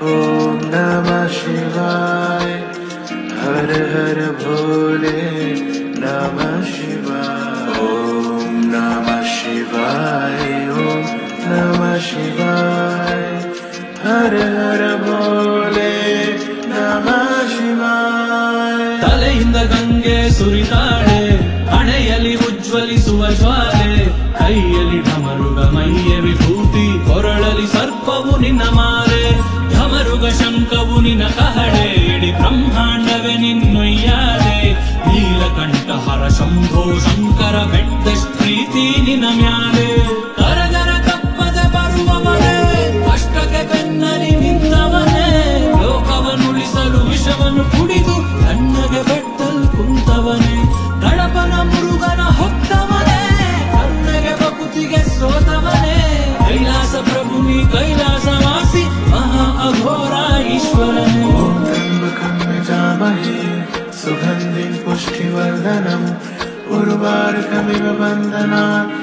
ओम नमः शिवाय हर हर भोले नमः शिवाय ओम नमः शिवाय ओम नमः शिवाय हर हर भोले नमः शिवाय ತಲೆಯಿಂದ ಗಂಗೆ ಸುರಿತಾಳೆ ಹಣೆಯಲ್ಲಿ ಉಜ್ವಲಿಸುವ ಜ್ವಾಲೆ ಕೈಯಲ್ಲಿ ಢಮರುಗ ಮೈಯ ವಿಭೂತಿ ಕೊರಳಲಿ ಸರ್ಪವು ನಿನ್ನ ಮಾಲೆ ಢಮರುಗ ಶಂಕವು ನಿನ್ನ ಕಹಳೆ ಇಡೀ ಬ್ರಹ್ಮಾಂಡವೇ ನಿನ್ನೊಯ್ಯಾಲೆ ನೀಲಕಂಠ ಹರ ಶಂಭೋ ಶಂಕರ ಬೆಟ್ಟದಷ್ಟ್ ಪ್ರೀತಿ ನಿನ್ನ ಮ್ಯಾಲೆ ಕರಗರ ತಪ್ಪದ ಬರುವವನೇ ಕಷ್ಟಕ್ಕೆ ಬೆನ್ನಲಿ ನಿಂತವನೇ ಲೋಕವನ್ನುಳಿಸಲು ವಿಷವನ್ನು ಕುಡಿದು ತಣ್ಣಗೆ ಬೆಟ್ಟಲ್ ಕುಂತವನೇ ಗಣಪನ ಮುರುಗನ ಹೊತ್ತವನೇ ಕರುಣೆಗೆ ಬಕುತಿಗೆ ಸೋತವನೇ ಕೈಲಾಸ ಪ್ರಭುನಿ ಕೈಲಾಸವಾಸಿ ಮಹಾ ಅಘೋರ ಈಶ್ವರನೇ ॐ त्र्यम्बकं यजामहे सुगन्धिं पुष्टिवर्धनम् उर्वारुकमिव बन्धनात्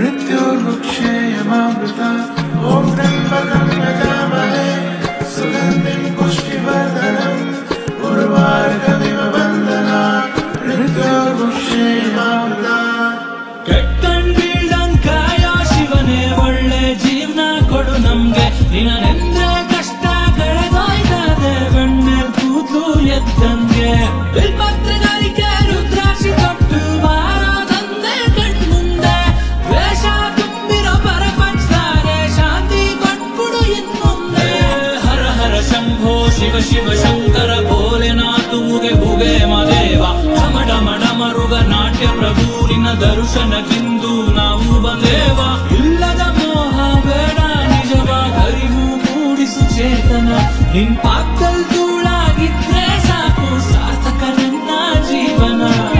मृत्युर्मुक्षेयमामृता ॐ त्र्यम्बकं यजामहे सुगन्धिं पुष्टिवर्धनम् उर्वारुकमिव बन्धनात् मृत्युर्मुक्षेयमामृता ಕೆಟ್ಟಣ್ ಬೀಳ್ದಂಕಾಯ ಶಿವನೇ ಒಳ್ಳೆ ಜೀವನ ಕೊಡು ನಮ್ಗೆ ನಿನ್ನೆಂದ್ರೆ ಕಷ್ಟ ಕಳೆದೋಯ್ತದೆ ಬೆಣ್ಣೆಲ್ ಕೂದಲು ಎದ್ದಂಗೆ ಬಿಲ್ಪತ್ರಿಕರಿಗೆ ರುದ್ರಾಕ್ಷಿ ಕೊಟ್ಟು ಬಾರದಂದೆ ಕಣ್ಮುಂದೆ ವೇಷ ತುಂಬಿರೋ ಪರಪಂಚದಾಗೆ ಶಾಂತಿ ಕೊಟ್ಬಿಡು ಇನ್ಮುಂದೆ ಹರ ಹರ ಶಂಭೋ ಶಿವ ಶಿವ ಶಂಕರ ಭೋಲೆನಾಥುಗೆ ಭುಗೆ ಮದೇವ ಢಮ ಢಮ ಢಮರುಗ ನಾಟ್ಯ ಪ್ರಭು ನಿನ್ನ ದರ್ಶನಕ್ಕೆಂದು ನಾವು ಬಂದೇವ ಇಲ್ಲದ ಮೋಹ ಬೇಡ ನಿಜವ ಅರಿವು ಮೂಡಿಸು ಚೇತನ ನಿನ್ ಪಾಕಲ್ ಧೂಳಾಗಿದ್ರೆ ಸಾಕು ಸಾರ್ಥಕ ನನ್ನ ಜೀವನ